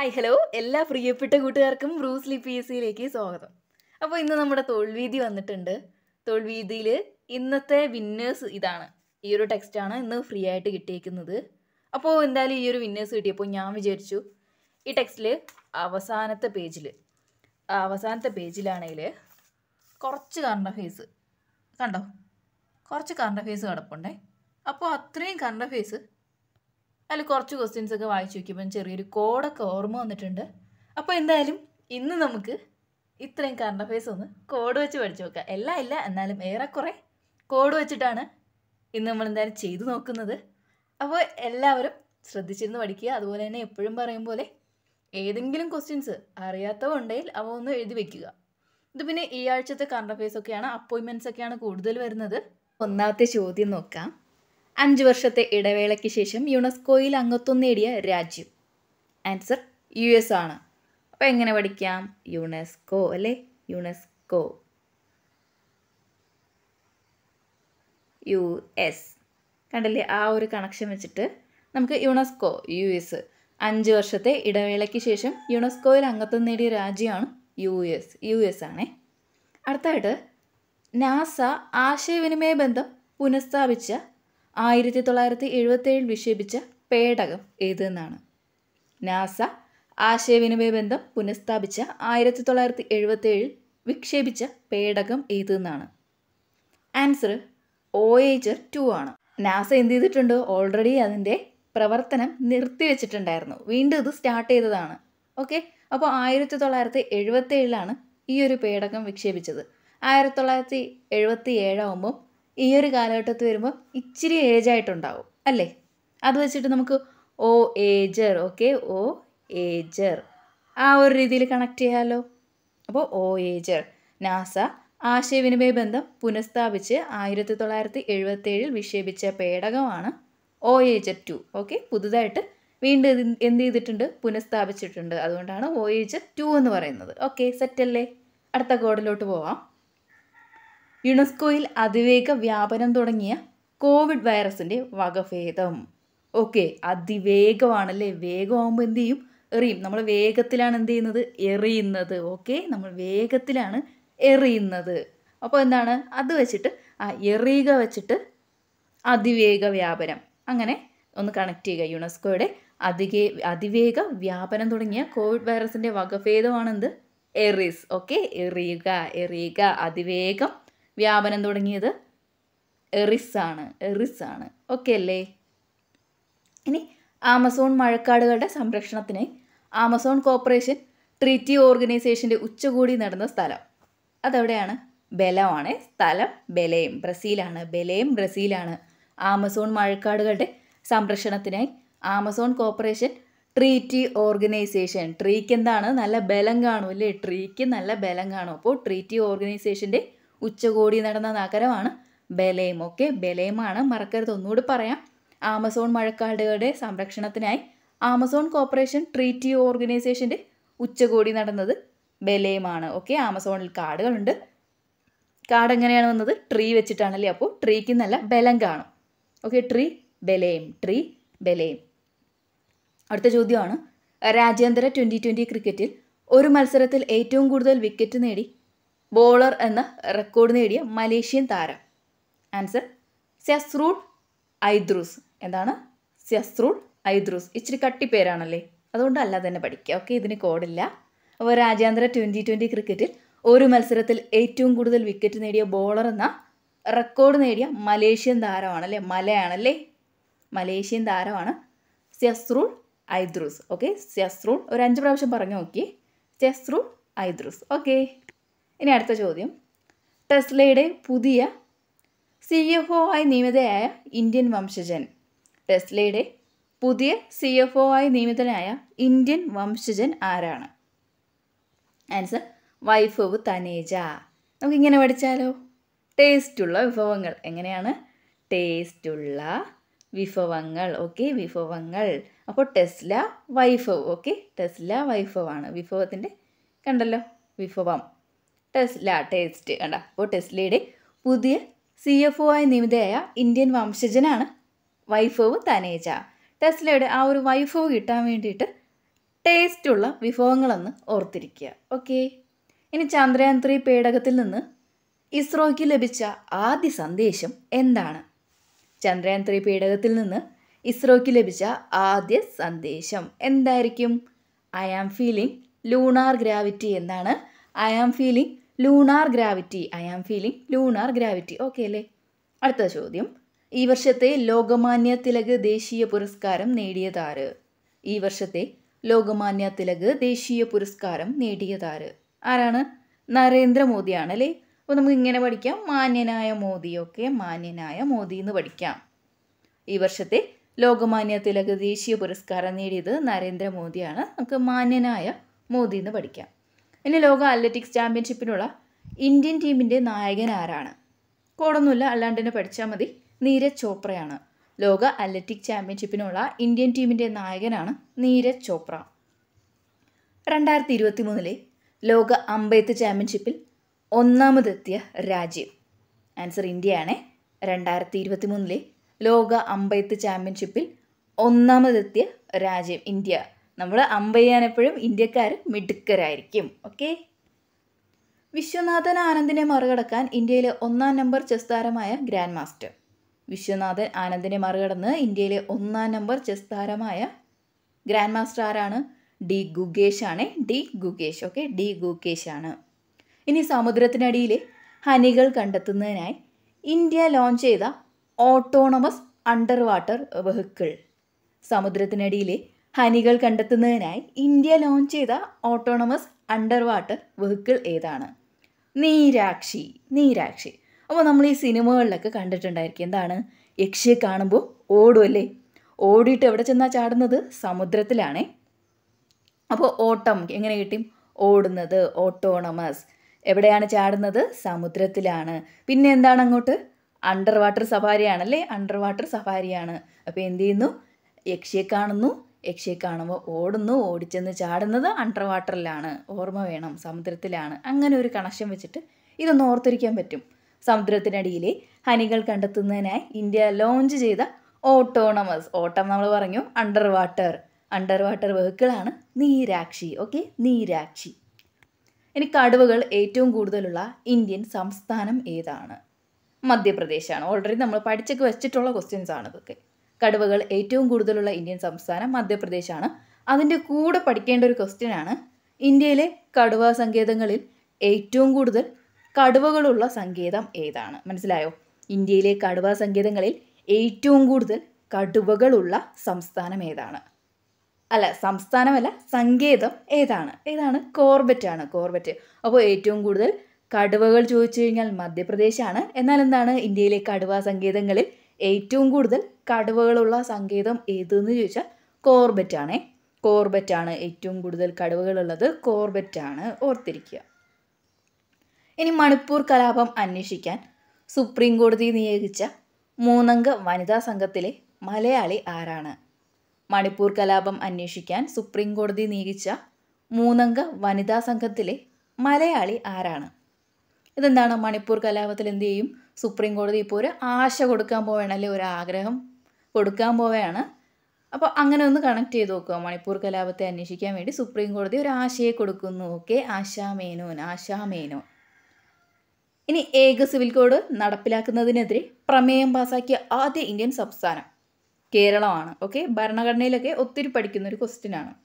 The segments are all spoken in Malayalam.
ഹായ് ഹലോ എല്ലാ പ്രിയപ്പെട്ട കൂട്ടുകാർക്കും ബ്രൂസ്ലി പി എസ് സിയിലേക്ക് സ്വാഗതം അപ്പോൾ ഇന്ന് നമ്മുടെ തോൽവീതി വന്നിട്ടുണ്ട് തോൽവീതിയിൽ ഇന്നത്തെ വിന്നേഴ്സ് ഇതാണ് ഈ ഒരു ടെക്സ്റ്റാണ് ഇന്ന് ഫ്രീ ആയിട്ട് കിട്ടിയേക്കുന്നത് അപ്പോൾ എന്തായാലും ഈ ഒരു വിന്നേഴ്സ് കിട്ടിയപ്പോൾ ഞാൻ വിചാരിച്ചു ഈ ടെക്സ്റ്റിൽ അവസാനത്തെ പേജിൽ അവസാനത്തെ പേജിലാണെങ്കിൽ കുറച്ച് കറണ്ട് അഫേഴ്സ് കണ്ടോ കുറച്ച് കറണ്ട് അഫേഴ്സ് കിടപ്പുണ്ടേ അപ്പോൾ അത്രയും കറണ്ട് അഫേഴ്സ് അതിൽ കുറച്ച് ക്വസ്റ്റ്യൻസ് ഒക്കെ വായിച്ചു നോക്കിയപ്പോൾ ചെറിയൊരു കോഡൊക്കെ ഓർമ്മ വന്നിട്ടുണ്ട് അപ്പോൾ എന്തായാലും ഇന്ന് നമുക്ക് ഇത്രയും കറണ്ട് അഫയേഴ്സ് ഒന്ന് കോഡ് വെച്ച് പഠിച്ചു നോക്കാം എല്ലാം ഇല്ല എന്നാലും ഏറെക്കുറെ കോഡ് വെച്ചിട്ടാണ് ഇന്ന് നമ്മൾ എന്തായാലും ചെയ്തു നോക്കുന്നത് അപ്പോൾ എല്ലാവരും ശ്രദ്ധിച്ചിരുന്ന് പഠിക്കുക അതുപോലെ തന്നെ എപ്പോഴും പറയും പോലെ ഏതെങ്കിലും ക്വസ്റ്റ്യൻസ് അറിയാത്തവ ഉണ്ടെങ്കിൽ അവ ഒന്ന് എഴുതി വെക്കുക ഇത് പിന്നെ ഈ ആഴ്ചത്തെ കറണ്ട് അഫയേഴ്സ് ഒക്കെയാണ് അപ്പോയിൻമെൻറ്റ്സ് ഒക്കെയാണ് കൂടുതൽ വരുന്നത് ഒന്നാമത്തെ ചോദ്യം നോക്കാം അഞ്ച് വർഷത്തെ ഇടവേളയ്ക്ക് ശേഷം യുനെസ്കോയിൽ അംഗത്വം നേടിയ രാജ്യം ആൻസർ യു എസ് ആണ് അപ്പോൾ എങ്ങനെ പഠിക്കാം യുനെസ്കോ അല്ലേ യുനെസ്കോ യു എസ് കണ്ടില്ലേ ആ ഒരു കണക്ഷൻ വെച്ചിട്ട് നമുക്ക് യുനെസ്കോ യു എസ് അഞ്ച് വർഷത്തെ ഇടവേളയ്ക്ക് ശേഷം യുനെസ്കോയിൽ അംഗത്വം നേടിയ രാജ്യമാണ് യു എസ് യു എസ് ആണേ അടുത്തായിട്ട് നാസ ആശയവിനിമയ ബന്ധം പുനഃസ്ഥാപിച്ച ആയിരത്തി തൊള്ളായിരത്തി എഴുപത്തേഴിൽ വിക്ഷേപിച്ച പേടകം ഏതെന്നാണ് നാസ ആശയവിനിമയ ബന്ധം പുനഃസ്ഥാപിച്ച ആയിരത്തി തൊള്ളായിരത്തി എഴുപത്തേഴിൽ വിക്ഷേപിച്ച പേടകം ഏതെന്നാണ് ആൻസർ ഓയേജർ ടു ആണ് നാസ എന്ത് ചെയ്തിട്ടുണ്ട് ഓൾറെഡി അതിൻ്റെ പ്രവർത്തനം നിർത്തിവെച്ചിട്ടുണ്ടായിരുന്നു വീണ്ടും ഇത് സ്റ്റാർട്ട് ചെയ്തതാണ് ഓക്കെ അപ്പോൾ ആയിരത്തി തൊള്ളായിരത്തി എഴുപത്തേഴിലാണ് ഈ ഒരു പേടകം വിക്ഷേപിച്ചത് ആയിരത്തി തൊള്ളായിരത്തി എഴുപത്തി ഏഴാവുമ്പം ഈ ഒരു കാലഘട്ടത്തിൽ വരുമ്പോൾ ഇച്ചിരി ഏജ് ആയിട്ടുണ്ടാവും അല്ലേ അത് വെച്ചിട്ട് നമുക്ക് ഓ ഏജർ ഓക്കെ ഓ ഏജർ ആ ഒരു രീതിയിൽ കണക്ട് ചെയ്യാമല്ലോ അപ്പോൾ ഓ ഏജർ നാസ ആശയവിനിമയ ബന്ധം പുനഃസ്ഥാപിച്ച് ആയിരത്തി തൊള്ളായിരത്തി എഴുപത്തേഴിൽ വിക്ഷേപിച്ച പേടകമാണ് ഓ ഏജർ ടു ഓക്കെ പുതുതായിട്ട് വീണ്ടും ഇത് എന്ത് ചെയ്തിട്ടുണ്ട് പുനഃസ്ഥാപിച്ചിട്ടുണ്ട് അതുകൊണ്ടാണ് ഓ ഏജർ ടു എന്ന് പറയുന്നത് ഓക്കെ സെറ്റല്ലേ അടുത്ത കോഡിലോട്ട് പോവാം യുനെസ്കോയിൽ അതിവേഗ വ്യാപനം തുടങ്ങിയ കോവിഡ് വൈറസിൻ്റെ വകഭേദം ഓക്കെ അതിവേഗമാണല്ലേ വേഗമാകുമ്പോൾ എന്ത് ചെയ്യും എറിയും നമ്മൾ വേഗത്തിലാണ് എന്ത് ചെയ്യുന്നത് എറിയുന്നത് ഓക്കെ നമ്മൾ വേഗത്തിലാണ് എറിയുന്നത് അപ്പോൾ എന്താണ് അത് വെച്ചിട്ട് ആ എറിയുക വെച്ചിട്ട് അതിവേഗ വ്യാപനം അങ്ങനെ ഒന്ന് കണക്ട് ചെയ്യുക യുനെസ്കോയുടെ അധികേ അതിവേഗ വ്യാപനം തുടങ്ങിയ കോവിഡ് വൈറസിൻ്റെ വകഭേദമാണെന്ത് എറിസ് ഓക്കെ എറിയുക എറിയുക അതിവേഗം വ്യാപനം തുടങ്ങിയത് എറിസ് ആണ് എറിസ് ആണ് ഓക്കെ അല്ലേ ഇനി ആമസോൺ മഴക്കാടുകളുടെ സംരക്ഷണത്തിന് ആമസോൺ കോർപ്പറേഷൻ ട്രീറ്റി ഓർഗനൈസേഷൻ്റെ ഉച്ചകോടി നടന്ന സ്ഥലം അതെവിടെയാണ് ബലമാണ് സ്ഥലം ബലയം ബ്രസീലാണ് ബലയം ബ്രസീലാണ് ആമസോൺ മഴക്കാടുകളുടെ സംരക്ഷണത്തിനായി ആമസോൺ കോർപ്പറേഷൻ ട്രീറ്റി ഓർഗനൈസേഷൻ ട്രീക്ക് എന്താണ് നല്ല ബലം കാണും അല്ലേ ട്രീക്ക് നല്ല ബലം കാണും അപ്പോൾ ട്രീറ്റി ഓർഗനൈസേഷൻ്റെ ഉച്ചകോടി നടന്ന നഗരമാണ് ബലേം ഓക്കെ ബലേമാണ് മറക്കരുത് ഒന്നുകൂടി പറയാം ആമസോൺ മഴക്കാടുകളുടെ സംരക്ഷണത്തിനായി ആമസോൺ കോർപ്പറേഷൻ ട്രീറ്റി ഓർഗനൈസേഷൻ്റെ ഉച്ചകോടി നടന്നത് ബലേമാണ് ഓക്കെ ആമസോണിൽ കാടുകളുണ്ട് കാട് എങ്ങനെയാണ് വന്നത് ട്രീ വെച്ചിട്ടാണല്ലേ അപ്പോൾ ട്രീക്ക് നല്ല ബലം കാണും ഓക്കെ ട്രീ ബലേം ട്രീ ബലേം അടുത്ത ചോദ്യമാണ് രാജ്യാന്തര ട്വൻ്റി ട്വൻ്റി ക്രിക്കറ്റിൽ ഒരു മത്സരത്തിൽ ഏറ്റവും കൂടുതൽ വിക്കറ്റ് നേടി ബോളർ എന്ന റെക്കോർഡ് നേടിയ മലേഷ്യൻ താരം ആൻസർ സെസ്രൂൾ ഐദ്രൂസ് എന്താണ് സെസ്രൂൾ ഐദ്രൂസ് ഇച്ചിരി കട്ടിപ്പേരാണല്ലേ അതുകൊണ്ട് അല്ല തന്നെ പഠിക്കുക ഓക്കെ ഇതിന് കോഡില്ല അപ്പോൾ രാജ്യാന്തര ട്വൻ്റി ട്വൻ്റി ക്രിക്കറ്റിൽ ഒരു മത്സരത്തിൽ ഏറ്റവും കൂടുതൽ വിക്കറ്റ് നേടിയ ബോളർ എന്ന റെക്കോർഡ് നേടിയ മലേഷ്യൻ താരമാണല്ലേ മലയാണല്ലേ മലേഷ്യൻ താരമാണ് സെസ്രൂൾ ഐദ്രൂസ് ഓക്കെ സെസ്രൂൾ ഒരു അഞ്ച് പ്രാവശ്യം പറഞ്ഞു നോക്കി സെസ്രൂൾ ഐദ്രൂസ് ഓക്കെ ഇനി അടുത്ത ചോദ്യം ടെസ്ലയുടെ പുതിയ സി എഫ് ഒ ആയി നിയമിതയായ ഇന്ത്യൻ വംശജൻ ടെസ്ലയുടെ പുതിയ സി എഫ് ഒ ആയി നിയമിതനായ ഇന്ത്യൻ വംശജൻ ആരാണ് ആൻസർ വൈഭവ് തനേജ നമുക്കിങ്ങനെ പഠിച്ചാലോ ടേസ്റ്റുള്ള വിഭവങ്ങൾ എങ്ങനെയാണ് ടേസ്റ്റുള്ള വിഭവങ്ങൾ ഓക്കെ വിഭവങ്ങൾ അപ്പോൾ ടെസ്ല വൈഭവ് ഓക്കെ ടെസ്ല വൈഭവാണ് വിഭവത്തിൻ്റെ കണ്ടല്ലോ വിഭവം ടെസ്ല ടേസ്റ്റ് കണ്ട അപ്പോൾ ടെസ്ലയുടെ പുതിയ സി എഫ് ഒ ആയി നിയമിതയായ ഇന്ത്യൻ വംശജനാണ് വൈഭവ് തനേജ ടെസ്ലയുടെ ആ ഒരു വൈഭവ് കിട്ടാൻ വേണ്ടിയിട്ട് ടേസ്റ്റുള്ള വിഭവങ്ങളെന്ന് ഓർത്തിരിക്കുക ഓക്കെ ഇനി ചന്ദ്രയാൻ ത്രീ പേടകത്തിൽ നിന്ന് ഇസ്രോയ്ക്ക് ലഭിച്ച ആദ്യ സന്ദേശം എന്താണ് ചന്ദ്രയാൻ ത്രീ പേടകത്തിൽ നിന്ന് ഇസ്രോയ്ക്ക് ലഭിച്ച ആദ്യ സന്ദേശം എന്തായിരിക്കും I am feeling lunar gravity എന്നാണ് I am feeling lunar gravity I am feeling lunar gravity okay അല്ലേ അടുത്ത ചോദ്യം ഈ വർഷത്തെ ലോകമാന്യ തിലക് ദേശീയ പുരസ്കാരം നേടിയതാര് ഈ വർഷത്തെ ലോകമാന്യ തിലക് ദേശീയ പുരസ്കാരം നേടിയതാര് ആരാണ് നരേന്ദ്രമോദിയാണ് അല്ലേ അപ്പോൾ നമുക്ക് ഇങ്ങനെ പഠിക്കാം മാന്യനായ മോദി ഓക്കെ മാന്യനായ മോദി എന്ന് പഠിക്കാം ഈ വർഷത്തെ ലോകമാന്യ തിലക് ദേശീയ പുരസ്കാരം നേടിയത് നരേന്ദ്രമോദിയാണ് നമുക്ക് മാന്യനായ മോദി എന്ന് പഠിക്കാം ഇനി ലോക അത്ലറ്റിക്സ് ചാമ്പ്യൻഷിപ്പിനുള്ള ഇന്ത്യൻ ടീമിൻ്റെ നായകൻ ആരാണ് കോടൊന്നുമില്ല അല്ലാണ്ട് തന്നെ പഠിച്ചാൽ മതി നീരജ് ചോപ്രയാണ് ലോക അത്ലറ്റിക് ചാമ്പ്യൻഷിപ്പിനുള്ള ഇന്ത്യൻ ടീമിൻ്റെ നായകനാണ് നീരജ് ചോപ്ര രണ്ടായിരത്തി ഇരുപത്തി മൂന്നിലെ ലോക അമ്പെയ്ത്ത് ചാമ്പ്യൻഷിപ്പിൽ ഒന്നാമതെത്തിയ രാജ്യം ആൻസർ ഇന്ത്യയാണ് രണ്ടായിരത്തി ഇരുപത്തി മൂന്നിലെ ലോക അമ്പെയ്ത്ത് ചാമ്പ്യൻഷിപ്പിൽ ഒന്നാമതെത്തിയ രാജ്യം ഇന്ത്യ നമ്മൾ അമ്പെയ്യാൻ എപ്പോഴും ഇന്ത്യക്കാർ മിടുക്കരായിരിക്കും ഓക്കെ വിശ്വനാഥൻ ആനന്ദിനെ മറികടക്കാൻ ഇന്ത്യയിലെ ഒന്നാം നമ്പർ ചെസ് താരമായ ഗ്രാൻഡ് മാസ്റ്റർ വിശ്വനാഥൻ ആനന്ദിനെ മറികടന്ന് ഇന്ത്യയിലെ ഒന്നാം നമ്പർ ചെസ് താരമായ ഗ്രാൻഡ് മാസ്റ്റർ ആരാണ് ഡി ഗുഗേഷ് ആണ് D Gukesh okay D Gukesh ആണ് ഇനി സമുദ്രത്തിനടിയിലെ ഹനികൾ കണ്ടെത്തുന്നതിനായി ഇന്ത്യ ലോഞ്ച് ചെയ്ത ഓട്ടോണമസ് അണ്ടർ വാട്ടർ വെഹിക്കിൾ സമുദ്രത്തിനടിയിലെ ഹനികൾ കണ്ടെത്തുന്നതിനായി ഇന്ത്യ ലോഞ്ച് ചെയ്ത ഓട്ടോണമസ് അണ്ടർ വാട്ടർ വെഹിക്കിൾ ഏതാണ് നീരാക്ഷി നീരാക്ഷി അപ്പോൾ നമ്മൾ ഈ സിനിമകളിലൊക്കെ കണ്ടിട്ടുണ്ടായിരിക്കും എന്താണ് യക്ഷിയെ കാണുമ്പോൾ ഓടുമല്ലേ ഓടിയിട്ട് എവിടെ ചെന്നാൽ ചാടുന്നത് സമുദ്രത്തിലാണേ അപ്പോൾ ഓട്ടം എങ്ങനെ കിട്ടും ഓടുന്നത് ഓട്ടോണമസ് എവിടെയാണ് ചാടുന്നത് സമുദ്രത്തിലാണ് പിന്നെ എന്താണ് അങ്ങോട്ട് അണ്ടർ വാട്ടർ സഫാരിയാണല്ലേ അണ്ടർ വാട്ടർ സഫാരിയാണ് അപ്പോൾ എന്ത് ചെയ്യുന്നു യക്ഷിയെ കാണുന്നു യക്ഷിയെ കാണുമ്പോൾ ഓടുന്നു ഓടിച്ചെന്ന് ചാടുന്നത് അണ്ടർ വാട്ടറിലാണ് ഓർമ്മ വേണം സമുദ്രത്തിലാണ് അങ്ങനെ ഒരു കണക്ഷൻ വെച്ചിട്ട് ഇതൊന്ന് ഓർത്തിരിക്കാൻ പറ്റും സമുദ്രത്തിനടിയിലെ ഹനികൾ കണ്ടെത്തുന്നതിനായി ഇന്ത്യ ലോഞ്ച് ചെയ്ത ഓട്ടോണമസ് ഓട്ടം നമ്മൾ പറഞ്ഞു അണ്ടർ വാട്ടർ അണ്ടർ വാട്ടർ വെഹിക്കിളാണ് നീരാക്ഷി ഓക്കെ നീരാക്ഷി ഇനി കടുവകൾ ഏറ്റവും കൂടുതലുള്ള ഇന്ത്യൻ സംസ്ഥാനം ഏതാണ് മധ്യപ്രദേശാണ് ഓൾറെഡി നമ്മൾ പഠിച്ചൊക്കെ വെച്ചിട്ടുള്ള ക്വസ്റ്റ്യൻസ് ആണ് ഇതൊക്കെ കടുവകൾ ഏറ്റവും കൂടുതലുള്ള ഇന്ത്യൻ സംസ്ഥാനം മധ്യപ്രദേശാണ് അതിൻ്റെ കൂടെ പഠിക്കേണ്ട ഒരു ക്വസ്റ്റ്യൻ ആണ് ഇന്ത്യയിലെ കടുവ സങ്കേതങ്ങളിൽ ഏറ്റവും കൂടുതൽ കടുവകളുള്ള സങ്കേതം ഏതാണ് മനസ്സിലായോ ഇന്ത്യയിലെ കടുവ സങ്കേതങ്ങളിൽ ഏറ്റവും കൂടുതൽ കടുവകളുള്ള സംസ്ഥാനം ഏതാണ് അല്ല സംസ്ഥാനമല്ല സങ്കേതം ഏതാണ് ഏതാണ് കോർബറ്റ് ആണ് കോർബറ്റ് അപ്പോൾ ഏറ്റവും കൂടുതൽ കടുവകൾ ചോദിച്ചു കഴിഞ്ഞാൽ മധ്യപ്രദേശാണ് എന്നാൽ എന്താണ് ഇന്ത്യയിലെ കടുവ സങ്കേതങ്ങളിൽ ഏറ്റവും കൂടുതൽ കടുവകളുള്ള സങ്കേതം ഏതെന്ന് ചോദിച്ചാൽ കോർബറ്റ് ആണേ കോർബറ്റ് ആണ് ഏറ്റവും കൂടുതൽ കടുവകളുള്ളത് കോർബറ്റ് ആണ് ഓർത്തിരിക്കുക ഇനി മണിപ്പൂർ കലാപം അന്വേഷിക്കാൻ സുപ്രീം കോടതി നിയോഗിച്ച മൂന്നംഗ വനിതാ സംഘത്തിലെ മലയാളി ആരാണ് മണിപ്പൂർ കലാപം അന്വേഷിക്കാൻ സുപ്രീം കോടതി നിയോഗിച്ച മൂന്നംഗ വനിതാ സംഘത്തിലെ മലയാളി ആരാണ് ഇതെന്താണ് മണിപ്പൂർ കലാപത്തിൽ എന്ത് ചെയ്യും സുപ്രീം കോടതി ഇപ്പോൾ ഒരു ആശ കൊടുക്കാൻ പോവുകയാണ് അല്ലെ ഒരു ആഗ്രഹം കൊടുക്കാൻ പോവുകയാണ് അപ്പോൾ അങ്ങനെ ഒന്ന് കണക്ട് ചെയ്ത് നോക്കുക മണിപ്പൂർ കലാപത്തെ അന്വേഷിക്കാൻ വേണ്ടി സുപ്രീം കോടതി ഒരു ആശയെ കൊടുക്കുന്നു ഓക്കെ ആശാ മേനോൻ ആശാ മേനോൻ ഇനി ഏക സിവിൽ കോഡ് നടപ്പിലാക്കുന്നതിനെതിരെ പ്രമേയം പാസാക്കിയ ആദ്യ ഇന്ത്യൻ സംസ്ഥാനം കേരളമാണ് ഓക്കെ ഭരണഘടനയിലൊക്കെ ഒത്തിരി പഠിക്കുന്ന ഒരു ക്വസ്റ്റ്യൻ ആണ്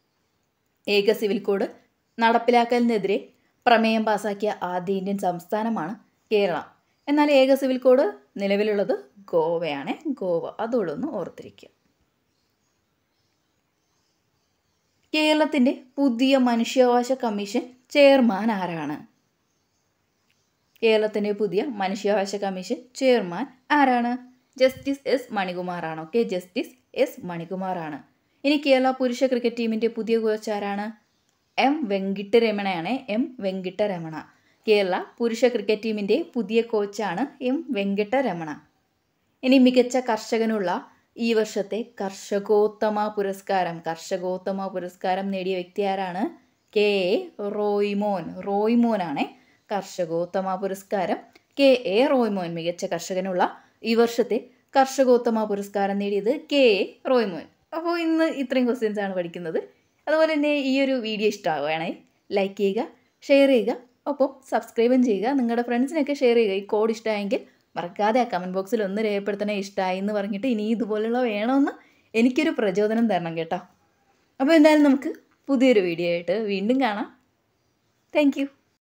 ഏക സിവിൽ കോഡ് നടപ്പിലാക്കലിനെതിരെ പ്രമേയം പാസാക്കിയ ആദ്യ ഇന്ത്യൻ സംസ്ഥാനമാണ് കേരളം എന്നാൽ ഏക സിവിൽ കോഡ് നിലവിലുള്ളത് ഗോവയാണ് ഗോവ അതോടെ ഒന്ന് ഓർത്തിരിക്കുക കേരളത്തിൻ്റെ പുതിയ മനുഷ്യാവകാശ കമ്മീഷൻ ചെയർമാൻ ആരാണ് കേരളത്തിൻ്റെ പുതിയ മനുഷ്യാവകാശ കമ്മീഷൻ ചെയർമാൻ ആരാണ് ജസ്റ്റിസ് എസ് മണികുമാറാണ് ഓക്കെ ജസ്റ്റിസ് എസ് മണികുമാറാണ് ഇനി കേരള പുരുഷ ക്രിക്കറ്റ് ടീമിൻ്റെ പുതിയ കോച്ച് ആരാണ് എം വെങ്കിട്ടരമണയാണ് എം വെങ്കിട്ടരമണ കേരള പുരുഷ ക്രിക്കറ്റ് ടീമിൻ്റെ പുതിയ കോച്ചാണ് എം വെങ്കിട്ടരമണ ഇനി മികച്ച കർഷകനുള്ള ഈ വർഷത്തെ കർഷകോത്തമ പുരസ്കാരം കർഷകോത്തമ പുരസ്കാരം നേടിയ വ്യക്തി ആരാണ് കെ എ റോയ്മോൻ റോയ്മോനാണ് കർഷകോത്തമ പുരസ്കാരം കെ എ റോയ്മോൻ മികച്ച കർഷകനുള്ള ഈ വർഷത്തെ കർഷകോത്തമ പുരസ്കാരം നേടിയത് കെ എ റോയ്മോൻ അപ്പോൾ ഇന്ന് ഇത്രയും ക്വസ്റ്റ്യൻസ് ആണ് പഠിക്കുന്നത് അതുപോലെ തന്നെ ഈ ഒരു വീഡിയോ ഇഷ്ടമാവുകയാണെങ്കിൽ ലൈക്ക് ചെയ്യുക ഷെയർ ചെയ്യുക ഒപ്പം സബ്സ്ക്രൈബും ചെയ്യുക നിങ്ങളുടെ ഫ്രണ്ട്സിനൊക്കെ ഷെയർ ചെയ്യുക ഈ കോഡ് ഇഷ്ടമായെങ്കിൽ മറക്കാതെ ആ കമൻറ്റ് ബോക്സിൽ ഒന്ന് രേഖപ്പെടുത്തണേ ഇഷ്ടമായി എന്ന് പറഞ്ഞിട്ട് ഇനി ഇതുപോലുള്ള വേണമെന്ന് എനിക്കൊരു പ്രചോദനം തരണം കേട്ടോ അപ്പോൾ എന്തായാലും നമുക്ക് പുതിയൊരു വീഡിയോ ആയിട്ട് വീണ്ടും കാണാം താങ്ക്